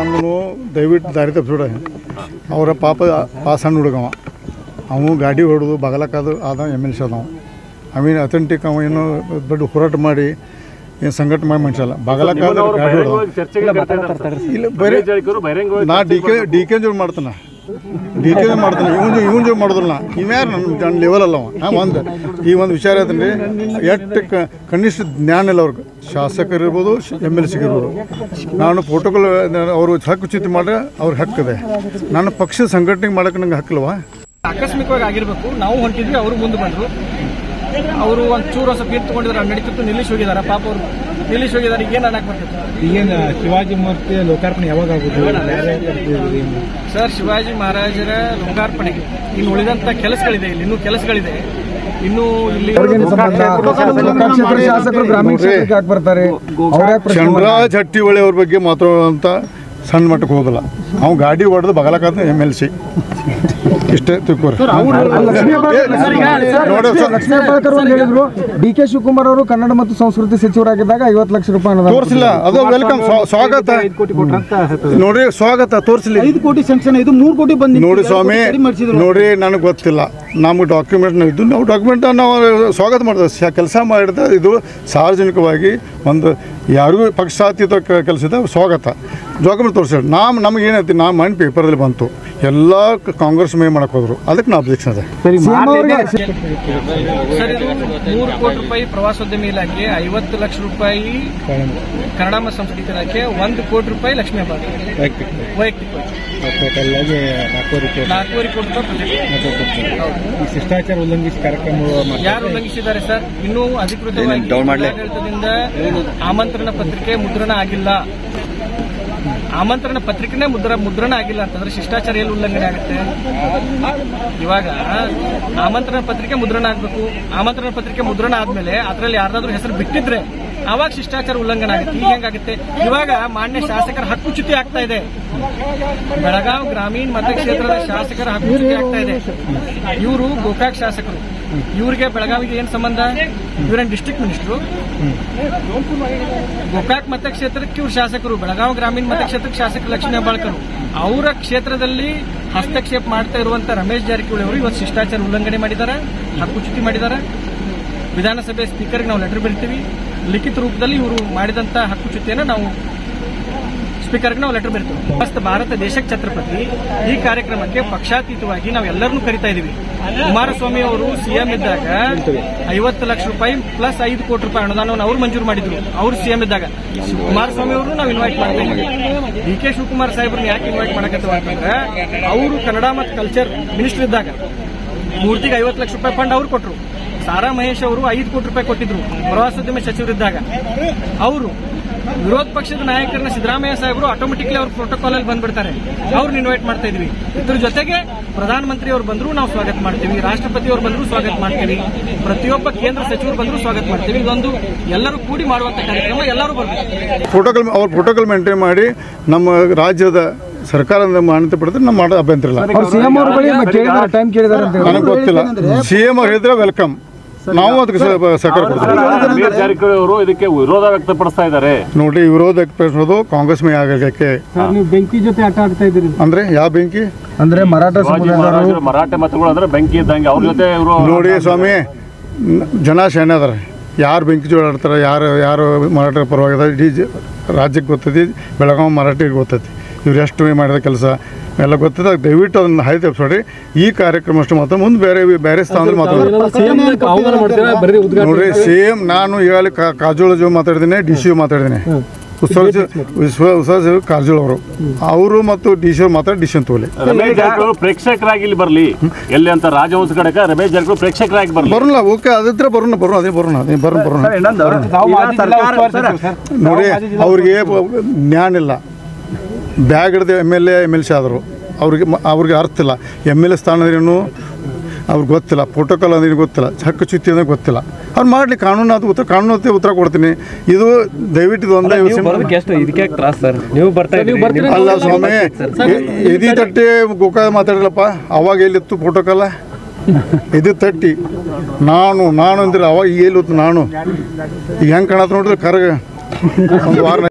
ನಮ್ಮನ್ನು ದಯವಿಟ್ಟು ದಾರಿ ತಪ್ಪಿಸ್ಬಿಡ ಅವರ ಪಾಪ ಆ ಸಣ್ಣ ಹುಡುಗವ ಅವನು ಗಾಡಿ ಹೊಡೆದು ಬಗಲಕ್ಕಾದ ಆದ ಎಮ್ ಎಲ್ ಸಿ ಅದಾವ ಅವೇನು ಅಥೆಂಟಿಕ್ ಅವ ಏನು ದೊಡ್ಡ ಹೋರಾಟ ಮಾಡಿ ಏನು ಸಂಘಟನೆ ಮಾಡಿ ಮನುಷ್ಯ ಅಲ್ಲ ಬಗಲಕ್ಕಾದ ಗಾಡಿ ಹೊಡೆದ ಚರ್ಚೆಗೆ ಕರ್ತಾ ಇದ್ದಾರೆ ಸರ್. ಇಲ್ಲ ಬರೀ ರಮೇಶ್ ಜಾರಕಿಹೊಳಿ ಬಹಿರಂಗವಾಗಿ ನಾ ಡಿ ಕೆ ಡಿ ಕೆ ಜೋಡಿ ಮಾಡ್ತಾನೆ ಡಿ ಕೆ ಮಾಡ್ತಾನೆ ಇವನ್ ಜೊ ಇವನ್ ಜೋಡಿ ಮಾಡೋದಿಲ್ಲ ಇವ್ಯಾರು ನನ್ನ ನನ್ನ ಲೆವೆಲ್ ಅಲ್ಲವ ಹಾಂ ಒಂದು ಈ ಒಂದು ವಿಚಾರ ಹೇಳ್ತೀನಿ ರೀ ಎಷ್ಟು ಕ ಕನಿಷ್ಠ ಜ್ಞಾನ ಇಲ್ಲ ಅವ್ರಿಗೆ ಶಾಸಕರು ಇರ್ಬೋದು ಎಮ್ ಎಲ್ ಸಿಗಿರ್ಬೋದು ನಾನು ಪ್ರೋಟೋಕಾಲ್ ಅವರು ಹಕ್ಕುಚ್ಯುತಿ ಮಾಡ್ರೆ ಅವ್ರಿಗೆ ಹಕ್ಕಿದೆ ನಾನು ಪಕ್ಷದ ಸಂಘಟನೆ ಮಾಡೋಕೆ ನಂಗೆ ಹಕ್ಕಿಲ್ವಾ ಆಕಸ್ಮಿಕವಾಗಿ ಆಗಿರ್ಬೇಕು ನಾವು ಹೊಂಟಿದ್ವಿ ಅವರು ಮುಂದೆ ಬಂದ್ರು ಅವರು ಒಂದ್ ಚೂರು ಸ್ವಲ್ಪ ನೀರು ತಗೊಂಡಿದ್ದಾರೆ ನಡೀತಿತ್ತು ನಿಲ್ಲಿಸಿ ಹೋಗಿದ್ದಾರೆ ಪಾಪ ಅವರು ನಿಲ್ಲಿಸಿ ಹೋಗಿದ್ದಾರೆ ಈಗ ಏನ್ ಅನ್ನಕ್ ಬರ್ತೈತೆ ಈಗೇನು ಶಿವಾಜಿ ಮೂರ್ತಿ ಲೋಕಾರ್ಪಣೆ ಯಾವಾಗ ಆಗುದು ಯಾರ್ಯಾರು ಕರ್ತಿದ್ದೀರಿ? ಸರ್ ಶಿವಾಜಿ ಮಹಾರಾಜರ ಲೋಕಾರ್ಪಣೆಗೆ ಇನ್ನು ಉಳಿದಂತ ಕೆಲಸಗಳಿದೆ ಇಲ್ಲಿ ಇನ್ನೂ ಕೆಲಸಗಳಿದೆ ಇನ್ನು ಇಲ್ಲಿ ಕ್ಷೇತ್ರ ಶಾಸಕರು ಗ್ರಾಮೀಣ ಕ್ಷೇತ್ರಕ್ಕೆ ಯಾಕೆ ಬರ್ತಾರೆ ಅವ್ರ ಯಾಕೆ ಪ್ರಶ್ನೆ ಚಂದ್ರರಾಜ್ ಹಟ್ಟಿಹೊಳಿ ಅವ್ರ ಬಗ್ಗೆ ಮಾತಾಡುವಂಥ ಸಣ್ಣ ಮಟ್ಟಕ್ಕೆ ಹೋಗೋದಿಲ್ಲ ಅವ್ನು ಗಾಡಿ ಹೊಡೆದು ಬಗಲಕ್ಕಾದ ಎಮ್ ಎಲ್ ಸಿ ಇಷ್ಟೇ ತಿಳ್ಕೊರಿ ಲಕ್ಷ್ಮೀ ಹೆಬ್ಬಾಳ್ಕರ್ ನೋಡಿ ಸರ್, ಲಕ್ಷ್ಮೀ ಹೆಬ್ಬಾಳ್ಕರ್ ಅವ್ರು ಹೇಳಿದ್ರು ಡಿ ಕೆ ಶಿವಕುಮಾರ್ ಅವರು ಕನ್ನಡ ಮತ್ತು ಸಂಸ್ಕೃತಿ ಸಚಿವರಾಗಿದ್ದಾಗ ಐವತ್ತು ಲಕ್ಷ ರೂಪಾಯಿ ಅನುದಾನ ತೋರಿಸಿಲ್ಲ ಅದು ವೆಲ್ಕಮ್ ಸ್ವಾಗತ ನೋಡ್ರಿ ಸ್ವಾಗತ ತೋರಿಸಲಿ ಐದು ಕೋಟಿ ಸ್ಯಾಂಕ್ಷನ್ ಇದು ಮೂರು ಕೋಟಿ ಬಂದಿದೆ ನೋಡಿ ಸ್ವಾಮಿ ನೋಡಿ ನನಗೆ ಗೊತ್ತಿಲ್ಲ ನಮ್ಗೆ ಡಾಕ್ಯುಮೆಂಟ್ ಇದ್ದು ನಾವು ಡಾಕ್ಯುಮೆಂಟ್ ನಾವು ಸ್ವಾಗತ ಮಾಡ್ತೇವೆ ಕೆಲಸ ಮಾಡಿದ ಇದು ಸಾರ್ವಜನಿಕವಾಗಿ ಒಂದು ಯಾರಿಗೂ ಪಕ್ಷಾತೀತ ಕೆಲಸ ಇದೆ ಸ್ವಾಗತ ಡಾಕ್ಯುಮೆಂಟ್ ತೋರಿಸಿ ನಾವು ನಮ್ಗೆ ಏನೈತಿ ನಾ ಮೈಂಡ್ ಪೇಪರಲ್ಲಿ ಬಂತು ಎಲ್ಲ ಕಾಂಗ್ರೆಸ್ ಮೇ ಮಾಡಕ್ಕೆ ಹೋದ್ರು ಅದಕ್ಕೆ ನಾ ಅಬ್ಜೆಕ್ಷನ್ ಇದೆ ಸಿಎಂ ಅವರಿಗೆ ಸರ್ ಇದು ಮೂರು ಕೋಟಿ ರೂಪಾಯಿ ಪ್ರವಾಸೋದ್ಯಮ ಇಲಾಖೆ ಐವತ್ತು ಲಕ್ಷ ರೂಪಾಯಿ ಕನ್ನಡ ಮತ್ತು ಸಂಸ್ಕೃತಿ ಇಲಾಖೆ ಒಂದು ಕೋಟಿ ರೂಪಾಯಿ ಲಕ್ಷ್ಮೀ ಹೆಬ್ಬಾಳ್ಕರ್ ವೈಯಕ್ತಿಕ ಟೋಟಲ್ ಆಗಿ ನಾಲ್ಕೂವರೆ ಕೋಟಿ ನಾಲ್ಕೂವರೆ ಕೋಟಿ ರೂಪಾಯಿ project. ಈ ಶಿಷ್ಟಾಚಾರ ಉಲ್ಲಂಘಿಸಿ ಕಾರ್ಯಕ್ರಮ ಮಾಡ್ತಾರೆ. ಯಾರು ಉಲ್ಲಂಘಿಸಿದ್ದಾರೆ ಸರ್ ಇನ್ನೂ ಅಧಿಕೃತವಾಗಿ ಜಿಲ್ಲಾಡಳಿತದಿಂದ ಆಮಂತ್ರಣ ಪತ್ರಿಕೆ ಮುದ್ರಣ ಆಗಿಲ್ಲ ಆಮಂತ್ರಣ ಪತ್ರಿಕೆನೇ ಮುದ್ರ ಮುದ್ರಣ ಆಗಿಲ್ಲ ಅಂತಂದ್ರೆ ಶಿಷ್ಟಾಚಾರ ಎಲ್ಲಿ ಉಲ್ಲಂಘನೆ ಆಗುತ್ತೆ ಇವಾಗ ಆಮಂತ್ರಣ ಪತ್ರಿಕೆ ಮುದ್ರಣ ಆಗ್ಬೇಕು ಆಮಂತ್ರಣ ಪತ್ರಿಕೆ ಮುದ್ರಣ ಆದ್ಮೇಲೆ ಅದರಲ್ಲಿ ಯಾರ್ದಾದ್ರೂ ಹೆಸರು ಬಿಟ್ಟಿದ್ರೆ ಅವಾಗ ಶಿಷ್ಟಾಚಾರ ಉಲ್ಲಂಘನೆ ಆಗುತ್ತೆ ಈಗ ಹೆಂಗಾಗುತ್ತೆ ಇವಾಗ ಮಾನ್ಯ ಶಾಸಕರ ಹಕ್ಕುಚ್ಯುತಿ ಆಗ್ತಾ ಇದೆ ಬೆಳಗಾವಿ ಗ್ರಾಮೀಣ ಮತಕ್ಷೇತ್ರದ ಶಾಸಕರ ಹಕ್ಕುಚ್ಯುತಿ ಆಗ್ತಾ ಇದೆ ಇವರು ಗೋಕಾಕ್ ಶಾಸಕರು ಇವ್ರಿಗೆ ಬೆಳಗಾವಿಗೆ ಏನ್ ಸಂಬಂಧ ಇವರೇನ್ ಡಿಸ್ಟ್ರಿಕ್ಟ್ ಮಿನಿಸ್ಟ್ರು ಗೋಕಾಕ್ ಮತಕ್ಷೇತ್ರಕ್ಕೆ ಇವ್ರು ಶಾಸಕರು ಬೆಳಗಾವಿ ಗ್ರಾಮೀಣ ಮತಕ್ಷೇತ್ರಕ್ಕೆ ಶಾಸಕರು ಲಕ್ಷ್ಮೀ ಹೆಬ್ಬಾಳ್ಕರ್ ಅವರ ಕ್ಷೇತ್ರದಲ್ಲಿ ಹಸ್ತಕ್ಷೇಪ ಮಾಡ್ತಾ ಇರುವಂತ ರಮೇಶ್ ಜಾರಕಿಹೊಳಿ ಅವರು ಇವತ್ತು ಶಿಷ್ಟಾಚಾರ ಉಲ್ಲಂಘನೆ ಮಾಡಿದ್ದಾರೆ ಹಕ್ಕುಚ್ಯುತಿ ಮಾಡಿದ್ದಾರೆ ವಿಧಾನಸಭೆ ಸ್ಪೀಕರ್ಗೆ ನಾವು ಲೆಟರ್ ಬರಿತೀವಿ ಲಿಖಿತ ರೂಪದಲ್ಲಿ ಇವರು ಮಾಡಿದಂತ ಹಕ್ಕುಚ್ಯುತಿಯನ್ನು ನಾವು ಸ್ಪೀಕರ್ಗೆ ನಾವು ಲೆಟರ್ ಬರಿತೀವಿ ಮಸ್ತ್ ಭಾರತ ದೇಶಕ್ಕೆ ಛತ್ರಪತಿ ಈ ಕಾರ್ಯಕ್ರಮಕ್ಕೆ ಪಕ್ಷಾತೀತವಾಗಿ ನಾವು ಎಲ್ಲರನ್ನೂ ಕರಿತಾ ಇದೀವಿ ಕುಮಾರಸ್ವಾಮಿ ಅವರು ಸಿಎಂ ಇದ್ದಾಗ ಐವತ್ತು ಲಕ್ಷ ರೂಪಾಯಿ ಪ್ಲಸ್ ಐದು ಕೋಟಿ ರೂಪಾಯಿ ಅನುದಾನವನ್ನು ಅವ್ರು ಮಂಜೂರು ಮಾಡಿದ್ರು ಅವ್ರು ಸಿಎಂ ಇದ್ದಾಗ ಕುಮಾರಸ್ವಾಮಿ ಅವರು ನಾವು ಇನ್ವೈಟ್ ಮಾಡ್ತಾ ಇದ್ದೀವಿ ಡಿ ಕೆ ಶಿವಕುಮಾರ್ ಸಾಹೇಬ್ರನ್ನ ಯಾಕೆ ಇನ್ವೈಟ್ ಮಾಡಕತ್ತವ ಅಂತಂದ್ರೆ ಅವರು ಕನ್ನಡ ಮತ್ತು ಕಲ್ಚರ್ ಮಿನಿಸ್ಟರ್ ಇದ್ದಾಗ ಮೂರ್ತಿಗೆ ಐವತ್ತು ಲಕ್ಷ ರೂಪಾಯಿ ಫಂಡ್ ಅವ್ರು ಕೊಟ್ಟರು ಸಾರಾ ಮಹೇಶ್ ಅವರು ಐದು ಕೋಟಿ ರೂಪಾಯಿ ಕೊಟ್ಟಿದ್ರು ಪ್ರವಾಸೋದ್ಯಮ ಸಚಿವರಿದ್ದಾಗ ಅವರು ವಿರೋಧ ಪಕ್ಷದ ನಾಯಕರನ್ನ ಸಿದ್ದರಾಮಯ್ಯ ಸಾಹೇಬರು ಆಟೋಮೆಟಿಕ್ಲಿ ಅವ್ರ ಪ್ರೋಟೋಕಾಲ್ ಅಲ್ಲಿ ಬಂದ್ಬಿಡ್ತಾರೆ ಅವ್ರನ್ನ ಇನ್ವೈಟ್ ಮಾಡ್ತಾ ಇದೀವಿ ಇದ್ರ ಜೊತೆಗೆ ಪ್ರಧಾನಮಂತ್ರಿ ಅವ್ರು ಬಂದ್ರು ನಾವು ಸ್ವಾಗತ ಮಾಡ್ತೀವಿ ರಾಷ್ಟ್ರಪತಿ ಅವ್ರು ಬಂದ್ರು ಸ್ವಾಗತ ಮಾಡ್ತೀವಿ ಪ್ರತಿಯೊಬ್ಬ ಕೇಂದ್ರ ಸಚಿವರು ಬಂದ್ರು ಸ್ವಾಗತ ಮಾಡ್ತೀವಿ ಇದೊಂದು ಎಲ್ಲರೂ ಕೂಡಿ ಮಾಡುವಂತ ಕಾರ್ಯಕ್ರಮ ಎಲ್ಲರೂ ಬರ್ಬೇಕು ಪ್ರೋಟೋಕಾಲ್ ಅವ್ರ ಪ್ರೋಟೋಕಾಲ್ ಮೇಂಟೈನ್ ಮಾಡಿ ನಮ್ಮ ರಾಜ್ಯದ ಸರ್ಕಾರದ ಮಾನ್ಯತೆ ಪಡೆದ್ರೆ ನಮ್ಮ ಮಾಡೋ ಅಭ್ಯಂತರ ಇಲ್ಲ ಅವ್ರು ಸಿಎಂ ಅವ್ರ ಬಳಿ ಕೇಳಿದಾರೆ ಟೈಮ್ ಕೇಳಿದಾರೆ ಅಂತ ಹೇಳಿ ನನಗೆ ಗೊತ್ತಿಲ್ಲ ಸಿ ಎಂ ಅವ್ರು ಹೇಳಿದ್ರೆ ವೆಲ್ಕಮ್ ನಾವು ಅದಕ್ಕೆ ಸ- ಸಹಕಾರ ಕೊಡ್ತೀವಿ ರಮೇಶ್ ಜಾರಕಿಹೊಳಿ ಅವರು ಇದಕ್ಕೆ ವಿರೋಧ ವ್ಯಕ್ತಪಡಿಸ್ತಾ ಇದ್ದಾರೆ ನೋಡಿ ವಿರೋಧ ವ್ಯಕ್ತಪಡಿಸೋದು ಕಾಂಗ್ರೆಸ್ ಮೇ ಆಗಕ್ಕೆ ನೀವು ಬೆಂಕಿ ಜೊತೆ ಆಟ ಆಡ್ತಾ ಇದ್ದೀರಿ ಅಂದ್ರೆ ಯಾವ ಬೆಂಕಿ ಅಂದ್ರೆ ಮರಾಠ ಶಿವಾಜಿ ಸಮುದಾಯದವರು ಮಹಾರಾಜರು ಮರಾಠೆ ಮತಗಳು ಅಂದ್ರೆ ಬೆಂಕಿ ಇದ್ದಂಗೆ ಅವ್ರ ಜೊತೆ ಇವರು ನೋಡಿ ಸ್ವಾಮಿ ನ- ಜನ ಶಾಣೆ ಅದಾರ ಯಾರು ಬೆಂಕಿ ಜೋಳ ಆಡ್ತಾರೆ ಯಾರು ಯಾರು ಮರಾಠ ಪರವಾಗಿದೆ ಇಡೀ ಜ- ರಾಜ್ಯಕ್ಕೆ ಗೊತ್ತೈತಿ ಬೆಳಗಾವಿ ಮರಾಠಿಗೆ ಗೊತ್ತೈತಿ ಇವ್ರು ಎಷ್ಟು ಮಾಡಿದ ಕೆಲಸ ಎಲ್ಲ ಗೊತ್ತಿದೆ ದಯವಿಟ್ಟು ಅದನ್ನ ಹಾಯ್ ತಪ್ಪಿಸ್ಬೇಡಿ ಈ ಕಾರ್ಯಕ್ರಮ ಅಷ್ಟು ಮಾತ್ರ ಮುಂದೆ ಬೇರೆ ಬೇರೆ ಸ್ಥಾನದಲ್ಲಿ ಮಾತಾಡೋದು ನೋಡ್ರಿ ಸೇಮ್ ನಾನು ಈಗಾಗಲೇ ಕಾ- ಕಾಜೋಳ ಜೋ ಮಾತಾಡಿದ್ದೀನಿ ಡಿ ಸಿ ಮಾತಾಡಿದ್ದೀನಿ ಉತ್ಸವ ವಿಶ್ವ ಉತ್ಸವ ಸಚಿವ ಕಾರಜೋಳ ಅವರು ಅವರು ಮತ್ತು ಡಿ ಸಿ ಅವ್ರು ಮಾತಾಡಿ ಡಿಸಿಷನ್ ತಗೊಳ್ಳಿ ರಮೇಶ್ ಜಾರಕಿಹೊಳಿ ಪ್ರೇಕ್ಷಕರಾಗಿ ಇಲ್ಲಿ ಬರ್ಲಿ ಎಲ್ಲಿ ಅಂತ ರಾಜವಂಶ ಕಡೆಕ ರಮೇಶ್ ಜಾರಕಿಹೊಳಿ ಪ್ರೇಕ್ಷಕರಾಗಿ ಬರ್ಲಿ ಬರೋಣ ಓಕೆ ಅದಿದ್ರೆ ಬರೋಣ ಬರೋಣ ಅದೇ ಬರೋಣ ಅದೇ ಬರೋಣ ಬರೋಣ ನೋಡಿ ಅವ್ರಿಗೆ ಜ್ಞಾನ ಇಲ್ಲ ಬ್ಯಾಗ್ ಹಿಡ್ದು M L A M L C ಆದರು ಅವ್ರಿಗೆ ಮ- ಅವ್ರಿಗೆ ಅರ್ಥ ಇಲ್ಲ ಎಮ್ ಎಲ್ ಎ ಸ್ಥಾನ ಅಂದ್ರೇನು ಅವ್ರಿಗೆ ಗೊತ್ತಿಲ್ಲ ಪ್ರೋಟೋಕಾಲ್ ಅಂದ್ರೆ ಗೊತ್ತಿಲ್ಲ ಹಕ್ಕುಚ್ಯುತಿ ಅಂದ್ರೆ ಗೊತ್ತಿಲ್ಲ ಅವ್ರು ಮಾಡಲಿ ಕಾನೂನು ಅದು ಉತ್ತರ ಕಾನೂನು ಅಂತ ಉತ್ತರ ಕೊಡ್ತೀನಿ ಇದು ದಯವಿಟ್ಟು ಇದು ಒಂದೇ ವಿಷಯ ಎಷ್ಟು ಇದಕ್ಕೆ ತ್ರಾಸ್ ಸರ್ ನೀವು ಬರ್ತಾ ಇದ್ದೀರಿ ಅಲ್ಲ ಸ್ವಾಮಿ ಎ- ಎದಿ ತಟ್ಟಿ ಗೋಕಾಕ ಮಾತಾಡಿಲ್ಲಪ್ಪ ಅವಾಗ ಎಲ್ಲಿತ್ತು ಪ್ರೋಟೋಕಾಲ ಇದು ತಟ್ಟಿ ನಾನು ನಾನು ಅಂದ್ರೆ ಅವಾಗ ಎಲ್ಲಿ ನಾನು ಈಗ ಹೆಂಗೆ ಕಾಣತ್ ನೋಡಿದ್ರೆ ಕರಗ ಒಂದು ವಾರ